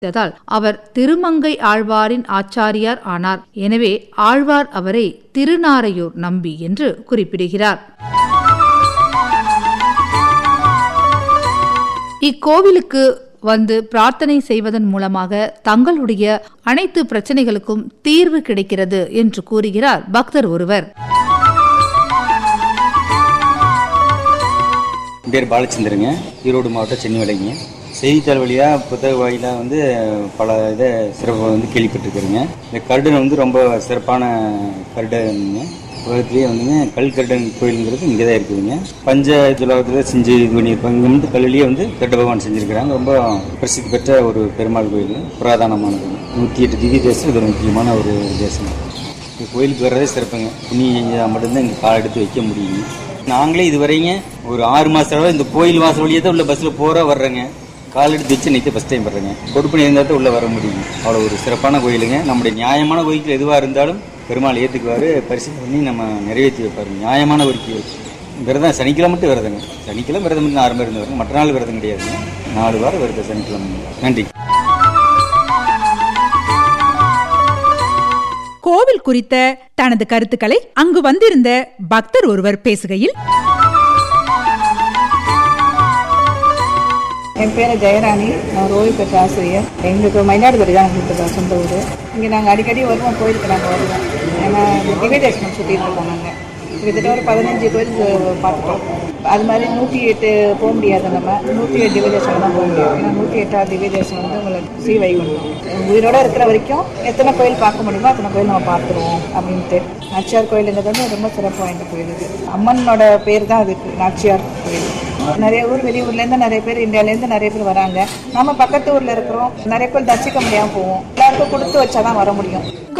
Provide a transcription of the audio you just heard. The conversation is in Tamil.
ததால் அவர் திருமங்கை ஆழ்வாரின் ஆச்சாரியார் ஆனார் எனவே ஆழ்வார் அவரை திருநாரையூர் நம்பி என்று குறிப்பிடுகிறார் இக்கோவிலுக்கு வந்து பிரார்த்தனை செய்வதன் மூலமாக தங்களுடைய அனைத்து பிரச்சனைகளுக்கும் தீர்வு கிடைக்கிறது என்று கூறுகிறார் பக்தர் ஒருவர் என் பேர் பாலச்சந்திரங்க ஈரோடு மாவட்டம் சென்னை விலைங்க செய்தித்தாள் வழியாக புத்தக வாயிலாக வந்து பல இதை சிறப்பு வந்து கேள்விப்பட்டிருக்கிறேங்க இந்த கருடன் வந்து ரொம்ப சிறப்பான கருடனுங்க உலகத்திலேயே வந்துங்க கல் கருடன் கோயிலுங்கிறது இங்கே தான் இருக்குதுங்க பஞ்ச துலகத்தில் செஞ்சு இது பண்ணியிருப்பாங்க இங்கே வந்து கல்லுலேயே வந்து கருட பகவான் செஞ்சுருக்கிறாங்க ரொம்ப பிரசித்தி பெற்ற ஒரு பெருமாள் கோயில் புராதனமானது நூற்றி எட்டு திவ்ய தேசம் இது ஒரு முக்கியமான ஒரு தேசம் இந்த கோயிலுக்கு வர்றதே சிறப்புங்க புண்ணிய செஞ்சால் மட்டும்தான் இங்கே கால் எடுத்து வைக்க முடியுங்க நாங்களே இதுவரைங்க ஒரு ஆறு மாதம் இந்த கோயில் வாசல் வழியே தான் உள்ள பஸ்ஸில் போகிற வர்றேங்க கால் எடுத்து வச்சு நிற்க ஃபஸ்ட் டைம் வர்றேங்க கொடுப்பனை இருந்தால் தான் உள்ளே வர முடியும் அவ்வளோ ஒரு சிறப்பான கோயிலுங்க நம்முடைய நியாயமான கோயிலுக்கு எதுவாக இருந்தாலும் பெருமாள் ஏற்றுக்குவார் பரிசு பண்ணி நம்ம நிறைவேற்றி வைப்பார் நியாயமான கோரிக்கை விரதம் சனிக்கிழமை மட்டும் விரதங்க சனிக்கிழமை விரதம் மட்டும் ஆரம்பம் இருந்து வருங்க மற்ற நாள் விரதம் கிடையாதுங்க நாலு வாரம் விரதம் சனிக்கிழமை நன்றி கோவில் குறித்த தனது கருத்துக்களை அங்கு வந்திருந்த பக்தர் ஒருவர் பேசுகையில் என் பேர் ஜெயராணி நான் ஓய்வு பெற்ற ஆசிரியர் எங்களுக்கு மயிலாடுதுறை தான் எங்களுக்கு சொந்த ஊர் இங்கே நாங்கள் அடிக்கடி வருவோம் கோயிலுக்கு நாங்கள் வருவோம் ஏன்னா இந்த திவ்ய தரிசனம் சுற்றிட்டு இருக்கோம் நாங்கள் கிட்டத்தட்ட ஒரு பதினஞ்சு கோயில் பார்த்துட்டோம் அது மாதிரி நூற்றி எட்டு போக முடியாது நம்ம நூற்றி எட்டு திவ்ய தரிசனம் தான் போக முடியும் ஏன்னா நூற்றி எட்டாவது திவ்ய தரிசனம் வந்து உங்களுக்கு ஸ்ரீ வைகுண்டம் உயிரோட இருக்கிற வரைக்கும் எத்தனை கோயில் பார்க்க முடியுமோ அத்தனை கோயில் நம்ம பார்த்துருவோம் அப்படின்ட்டு நாச்சியார் கோயிலுங்கிறது வந்து ரொம்ப சிறப்பு வாய்ந்த கோயில் இது அம்மனோட பேர் தான் அதுக்கு நாச்சியார் கோயில் நிறைய ஊர் வெளியூர்லேருந்து நிறைய பேர் இந்தியாவிலேருந்து நிறைய பேர் வராங்க நம்ம பக்கத்து ஊரில் இருக்கிறோம் நிறைய பேர் தரிசிக்க முடியாமல் போவோம் எல்லாருக்கும் கொடுத்து வச்சாதான் வர முடியும்